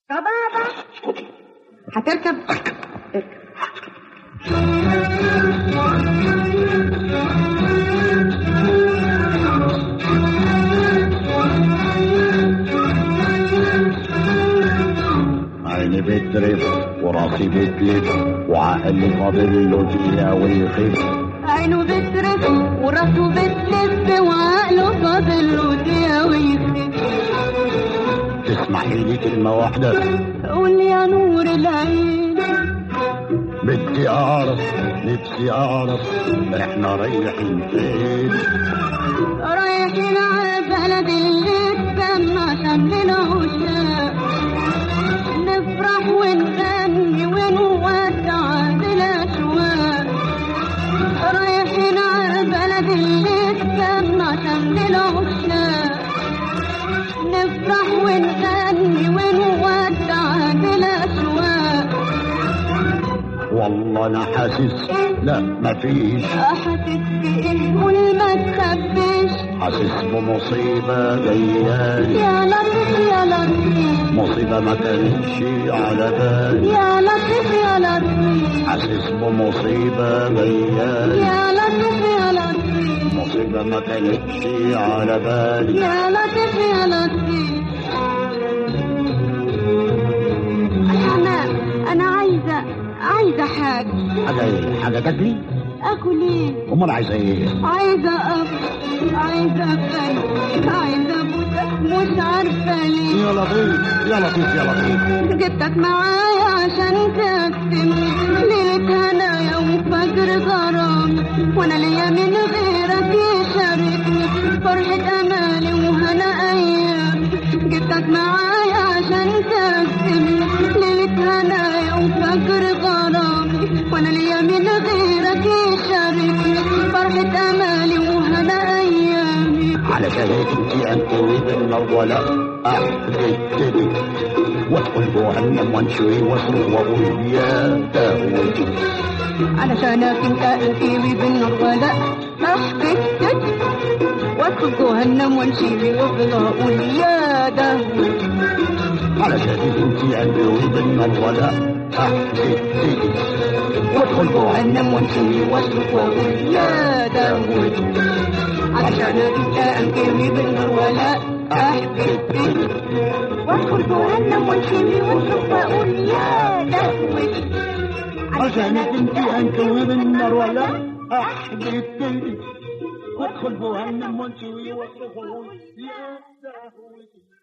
يا بابا هتركب اركب عيني بترف وراسي بتلف وعقلي فاضل له دقيقة ويخف عينه بترف وراسه بتلف وعقله فاضل له دقيقة ويخف تسمحي لي كلمة واحدة قول يا نور العين بدي أعرف نفسي أعرف إحنا رايحين فين رايحين على البلد اللي تسمى شمل العشاق نفرح ونغني ونودع بالأشواق رايحين على البلد اللي تسمى شمل العشاق نفرح ونغني ونودع بالأشواق والله أنا حاسس لا مفيش حاسس بإيه قول ما تخبيش حاسس بمصيبة جايالي يا لطيف يا لطيف مصيبة ما كانتش على بالي يا لطيف يا لطيف حاسس بمصيبة جايالي يا لطيف يا لطيف مصيبة ما كانتش على بالي يا لطيف يا لطيف أنا أنا عايزة عايزة حاجة حاجة إيه؟ حاجة تاكلي؟ أكل إيه؟ أمال عايزة إيه؟ عايزة أكل عايزة أكل عايزة أبوسك مش عارفة ليه يا لطيف يا لطيف يا لطيف جبتك معايا عشان تقسم ليلة هنايا وفجر غرام وانا ليا من غيرك يشاركني فرحة امالي وهنا ايام جبتك معايا عشان تقسم ليلة هنايا وفجر غرام وانا ليا من غيرك يشاركني فرحة امالي وهنا ايامي علشان هيك انت انتوي بالنار ولا احرجتني وادخل جهنم وانشوي واصرخ واقول يا داود علشانك انت انتيبي بالنار ولا احكي وادخل جهنم وانشيبي وافضل اقول يا داود علشان هيك انت انتوي بالنار ولا احرجتني وادخل جهنم وانشوي واصرخ واقول يا داود علشانك انت انتيبي بالنار ولا احكي وادخل جهنم وانشيبي واشوف واقول يا داود عشانك انت انتوي بالنار ولا احرجتني وادخل جهنم وانشوي واصرخ واقول يا داود